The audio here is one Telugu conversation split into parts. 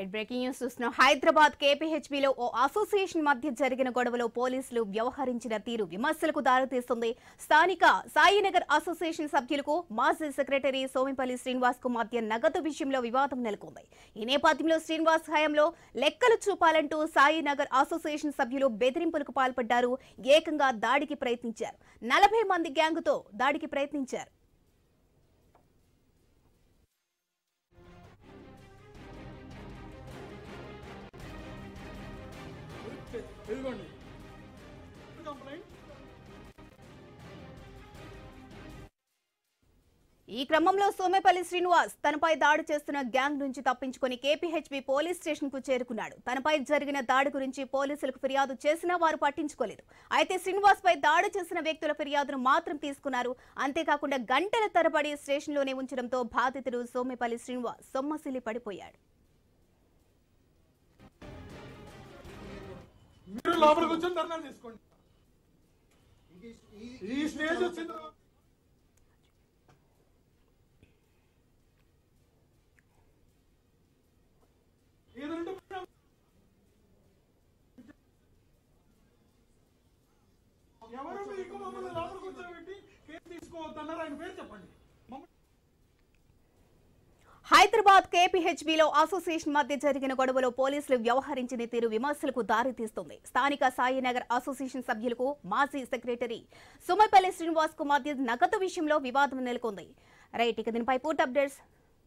రైట్ బ్రేకింగ్ న్యూస్ చూస్తున్నాం హైదరాబాద్ కేపీహెచ్బీలో ఓ అసోసియేషన్ మధ్య జరిగిన గొడవలో పోలీసులు వ్యవహరించిన తీరు విమర్శలకు దారితీస్తుంది స్థానిక సాయినగర్ అసోసియేషన్ సభ్యులకు మాజీ సెక్రటరీ సోమిపల్లి శ్రీనివాస్ కు మధ్య నగదు విషయంలో వివాదం నెలకొంది ఈ నేపథ్యంలో శ్రీనివాస్ హయాంలో లెక్కలు చూపాలంటూ సాయినగర్ అసోసియేషన్ సభ్యులు బెదిరింపులకు పాల్పడ్డారు ఏకంగా దాడికి ప్రయత్నించారు నలభై మంది గ్యాంగుతో దాడికి ప్రయత్నించారు ఇదిగోండి కంప్లైంట్ ఈ క్రమంలో సోమేపల్లి శ్రీనివాస్ తనపై దాడి చేస్తున్న గ్యాంగ్ నుంచి తప్పించుకొని కేపీహెచ్బీ పోలీస్ స్టేషన్ కు చేరుకున్నాడు తనపై జరిగిన దాడి గురించి పోలీసులకు ఫిర్యాదు చేసినా వారు పట్టించుకోలేదు అయితే శ్రీనివాస్ పై దాడి చేసిన వ్యక్తుల ఫిర్యాదును మాత్రం తీసుకున్నారు అంతేకాకుండా గంటల తరబడి స్టేషన్లోనే ఉంచడంతో బాధితుడు సోమేపల్లి శ్రీనివాస్ సొమ్మసిల్లి పడిపోయాడు మీరు లోపలికి కూర్చొని ధర్నాలు తీసుకోండి ఈ స్టేజ్ వచ్చిన తర్వాత ఏదంటే ఎవరు మీకు మమ్మల్ని లోపల కూర్చోబెట్టి కేసు తీసుకోవద్దన్నారు ఆయన పేరు చెప్పండి మమ్మల్ని హైదరాబాద్ కేపీహెచ్బీలో అసోసియేషన్ మధ్య జరిగిన గొడవలో పోలీసులు వ్యవహరించిన తీరు విమర్శలకు దారితీస్తుంది స్థానిక సాయినగర్ అసోసియేషన్ సభ్యులకు మాజీ సెక్రటరీ సుమపల్లి శ్రీనివాస్ కు మధ్య నగదు విషయంలో వివాదం నెలకొంది రైట్ ఇక దీనిపై పూర్తి అప్డేట్స్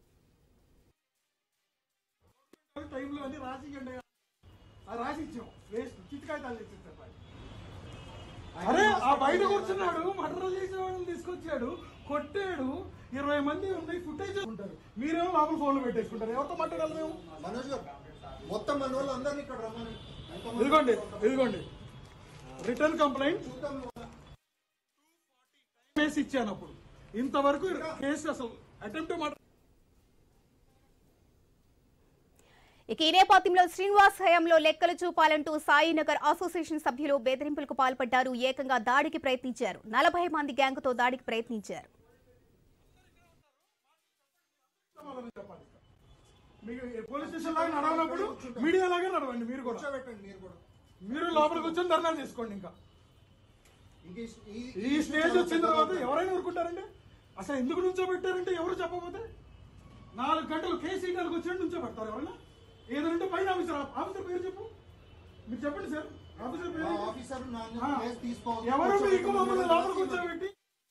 టైంలో అన్ని రాసి ఇవ్వండి ఆ రాసి ఇచ్చాం వేస్ట్ చిట్కాయతాలు తెచ్చిస్తారు అరే ఆ బయట కూర్చున్నాడు మర్డర్ చేసిన వాళ్ళని తీసుకొచ్చాడు కొట్టాడు ఇరవై మంది ఉన్నాయి ఫుటేజ్ ఉంటారు మీరేమో లోపల ఫోన్లు పెట్టేసుకుంటారు ఎవరితో మాట్లాడాలి మేము మనోజ్ గారు మొత్తం మన వాళ్ళు అందరినీ ఇక్కడ రమ్మని ఎంతమంది ఇదిగోండి ఇదిగోండి రిటర్న్ కంప్లైంట్ చూద్దాం కేసు ఇచ్చాను అప్పుడు ఇంతవరకు కేసు అసలు అటెంప్ట్ మాట ఇక ఈ నేపథ్యంలో శ్రీనివాస్ హయాంలో లెక్కలు చూపాలంటూ సాయినగర్ అసోసియేషన్ సభ్యులు బెదిరింపులకు పాల్పడ్డారు ఏకంగా దాడికి ప్రయత్నించారు నలభై మంది గ్యాంగ్తో దాడికి ప్రయత్నించారు సమాధానం చెప్పాలి మీకు పోలీస్ స్టేషన్ లాగా నడవనప్పుడు మీడియా లాగా నడవండి మీరు కూడా కూర్చోబెట్టండి మీరు కూడా మీరు లోపలికి కూర్చొని ధర్నాలు తీసుకోండి ఇంకా ఇంక ఈ- ఈ- ఈ స్టేజ్ వచ్చిన తర్వాత ఎవరైనా ఊరుకుంటారండి అసలు ఎందుకు నుంచోబెట్టారంటే ఎవరు చెప్పకపోతే నాలుగు గంటలు కేసు సీటాలకు వచ్చి నుంచోబెడతారు ఎవరైనా ఏదంటే పైన ఆఫీసర్ ఆఫీసర్ పేరు చెప్పు మీరు చెప్పండి సార్ ఆఫీసర్ మా పేరు ఆఫీసర్ నా ఆ. కేసు తీసుకోవాలి ఎవరు మీకు మమ్మల్ని లోపల కూర్చోబెట్టి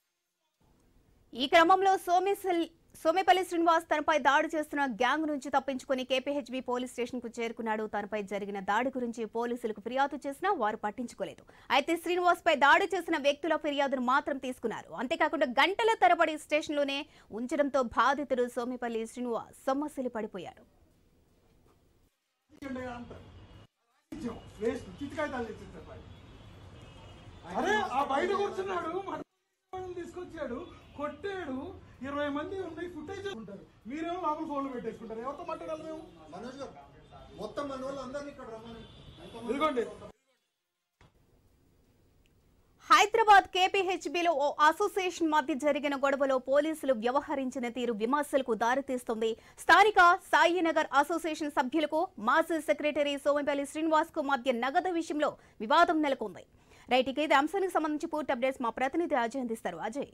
ఈ క్రమంలో సోమేశల్ సోమేపల్లి శ్రీనివాస్ తనపై దాడి చేస్తున్న గ్యాంగ్ నుంచి తప్పించుకుని కేపీహెచ్బీ పోలీస్ స్టేషన్ కు చేరుకున్నాడు తనపై జరిగిన దాడి గురించి పోలీసులకు ఫిర్యాదు చేసినా వారు పట్టించుకోలేదు అయితే శ్రీనివాస్ పై దాడి చేసిన వ్యక్తుల ఫిర్యాదును మాత్రం తీసుకున్నారు అంతేకాకుండా గంటల తరబడి స్టేషన్లోనే ఉంచడంతో బాధితుడు సోమేపల్లి శ్రీనివాస్ సొమ్మసిల్లి పడిపోయాడు ఇవ్వండి అంటారు ఇచ్చాం వేస్ట్ చిట్కాయతాలు తెచ్చిస్తారు అరే ఆ బయట కూర్చున్నాడు మర్డర్ చేసిన వాళ్ళని తీసుకొచ్చాడు కొట్టాడు ఇరవై మంది ఉన్నాయి ఫుటేజ్ ఉంటారు మీరేమో లోపల ఫోన్లు పెట్టేసుకుంటారు ఎవరితో మాట్లాడాలి మేము మనోజ్ గారు మొత్తం మన వాళ్ళు అందరినీ ఇక్కడ రమ్మని ఎంతమంది ఇదిగోండి హైదరాబాద్ కేపీహెచ్బీలో ఓ అసోసియేషన్ మధ్య జరిగిన గొడవలో పోలీసులు వ్యవహరించిన తీరు విమర్శలకు దారితీస్తుంది స్థానిక సాయినగర్ అసోసియేషన్ సభ్యులకు మాజీ సెక్రటరీ సోమపల్లి శ్రీనివాస్ కు మధ్య నగదు విషయంలో వివాదం నెలకొంది రైట్ ఇక ఇది అంశానికి సంబంధించి పూర్తి అప్డేట్స్ మా ప్రతినిధి అజయ్ అందిస్తారు అజయ్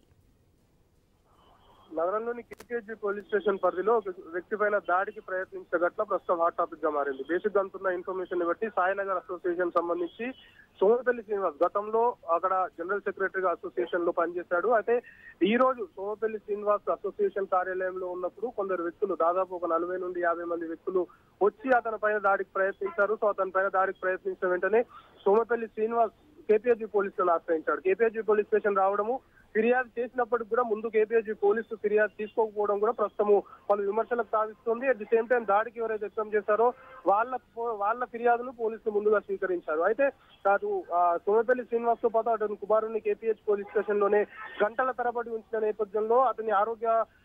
నగరంలోని కేకేజీ పోలీస్ స్టేషన్ పరిధిలో ఒక వ్యక్తి పైన దాడికి ప్రయత్నించిన ఘటన ప్రస్తుతం హాట్ టాపిక్ గా మారింది బేసిక్ గా అందుతున్న ఇన్ఫర్మేషన్ బట్టి సాయినగర్ అసోసియేషన్ సంబంధించి సోమపల్లి శ్రీనివాస్ గతంలో అక్కడ జనరల్ సెక్రటరీగా అసోసియేషన్ లో పనిచేశాడు అయితే ఈ రోజు సోమపల్లి శ్రీనివాస్ అసోసియేషన్ కార్యాలయంలో ఉన్నప్పుడు కొందరు వ్యక్తులు దాదాపు ఒక నలభై నుండి యాభై మంది వ్యక్తులు వచ్చి అతని పైన దాడికి ప్రయత్నించారు సో అతని పైన దాడికి ప్రయత్నించిన వెంటనే సోమపల్లి శ్రీనివాస్ కేపీహెచ్బీ పోలీసులను ఆశ్రయించాడు కేపీహెచ్బీ పోలీస్ స్టేషన్ రావడము ఫిర్యాదు చేసినప్పటికి కూడా ముందు కేపీహెచ్బీ పోలీసులు ఫిర్యాదు తీసుకోకపోవడం కూడా ప్రస్తుతము పలు విమర్శలకు తావిస్తుంది అట్ ది సేమ్ టైం దాడికి ఎవరైతే వ్యక్తం చేశారో వాళ్ళ వాళ్ళ ఫిర్యాదును పోలీసులు ముందుగా స్వీకరించారు అయితే అటు ఆ, సోమపల్లి శ్రీనివాస్ తో పాటు అతని కుమారుని కేపీహెచ్ పోలీస్ స్టేషన్ లోనే గంటల తరబడి ఉంచిన నేపథ్యంలో అతని ఆరోగ్య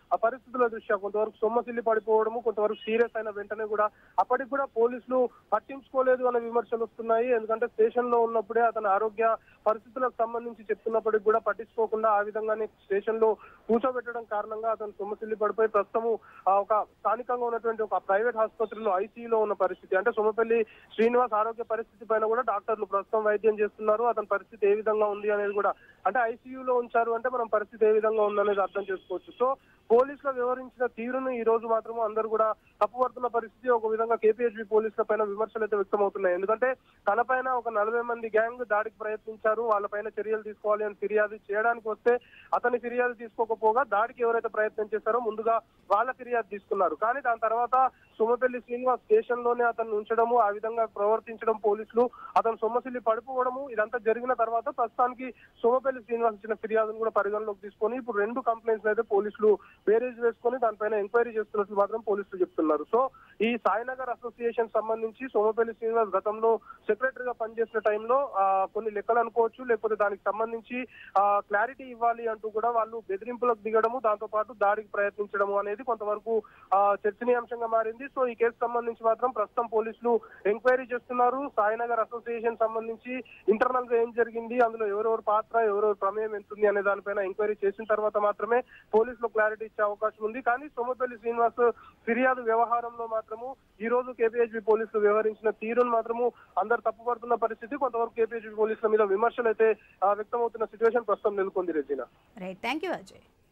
ఆ పరిస్థితుల దృష్ట్యా కొంతవరకు సొమ్మసిల్లి పడిపోవడము కొంతవరకు సీరియస్ అయిన వెంటనే కూడా అప్పటికి కూడా పోలీసులు పట్టించుకోలేదు అనే విమర్శలు వస్తున్నాయి ఎందుకంటే స్టేషన్ లో ఉన్నప్పుడే అతని ఆరోగ్య పరిస్థితులకు సంబంధించి చెప్తున్నప్పటికి కూడా పట్టించుకోకుండా ఆ విధంగానే స్టేషన్ లో కూర్చోబెట్టడం కారణంగా అతను సొమ్మసిల్లి పడిపోయి ప్రస్తుతము ఆ, ఒక స్థానికంగా ఉన్నటువంటి ఒక ప్రైవేట్ ఆసుపత్రిలో ఐసీయూలో ఉన్న పరిస్థితి అంటే సొమ్మపల్లి శ్రీనివాస్ ఆరోగ్య పరిస్థితి పైన కూడా డాక్టర్లు ప్రస్తుతం వైద్యం చేస్తున్నారు అతని పరిస్థితి ఏ విధంగా ఉంది అనేది కూడా అంటే ఐసీయూలో ఉంచారు అంటే మనం పరిస్థితి ఏ విధంగా ఉందనేది అర్థం చేసుకోవచ్చు సో పోలీసులు వివరించిన తీరును ఈ రోజు మాత్రం అందరూ కూడా తప్పుపడుతున్న పరిస్థితి ఒక విధంగా కేపీహెచ్బి పోలీసుల పైన విమర్శలు అయితే వ్యక్తమవుతున్నాయి ఎందుకంటే తనపైన ఒక నలభై మంది గ్యాంగ్ దాడికి ప్రయత్నించారు వాళ్ళపైన చర్యలు తీసుకోవాలి అని ఫిర్యాదు చేయడానికి వస్తే అతని ఫిర్యాదు తీసుకోకపోగా దాడికి ఎవరైతే ప్రయత్నం చేశారో ముందుగా వాళ్ళ ఫిర్యాదు తీసుకున్నారు కానీ దాని తర్వాత సొమ్మపల్లి శ్రీనివాస్ స్టేషన్ లోనే అతను ఉంచడము ఆ విధంగా ప్రవర్తించడం పోలీసులు అతను సొమ్మసిల్లి పడిపోవడము ఇదంతా జరిగిన తర్వాత ప్రస్తుతానికి సోమపల్లి శ్రీనివాస్ ఇచ్చిన ఫిర్యాదును కూడా పరిగణలోకి తీసుకొని ఇప్పుడు రెండు కంప్లైంట్స్ అయితే పోలీసులు బేరేజ్ వేసుకొని దానిపైన ఎంక్వైరీ చేస్తున్నట్లు మాత్రం పోలీసులు చెప్తున్నారు సో ఈ సాయినగర్ అసోసియేషన్ సంబంధించి సోమపల్లి శ్రీనివాస్ గతంలో సెక్రటరీగా పనిచేసిన టైంలో ఆ, కొన్ని లెక్కలు అనుకోవచ్చు లేకపోతే దానికి సంబంధించి క్లారిటీ ఇవ్వాలి అంటూ కూడా వాళ్ళు బెదిరింపులకు దిగడము దాంతో పాటు దాడికి ప్రయత్నించడము అనేది కొంతవరకు ఆ, చర్చనీయాంశంగా మారింది సో ఈ కేసు సంబంధించి మాత్రం ప్రస్తుతం పోలీసులు ఎంక్వైరీ చేస్తున్నారు సాయినగర్ అసోసియేషన్ సంబంధించి ఇంటర్నల్ గా ఏం జరిగింది అందులో ఎవరెవరు పాత్ర ఎవరెవరు ప్రమేయం ఎంతుంది అనే దానిపైన ఎంక్వైరీ చేసిన తర్వాత మాత్రమే పోలీసులు క్లారిటీ ఇచ్చే అవకాశం ఉంది కానీ సోమపల్లి శ్రీనివాస్ ఫిర్యాదు వ్యవహారంలో మాత్రము ఈ రోజు కేపీహెచ్బి పోలీసులు వ్యవహరించిన తీరును మాత్రము అందరు తప్పుపడుతున్న పరిస్థితి కొంతవరకు కేపీహెచ్బి పోలీసుల మీద విమర్శలు అయితే ఆ, వ్యక్తమవుతున్న సిచ్యువేషన్ ప్రస్తుతం నెలకొంది Regina right thank you Ajay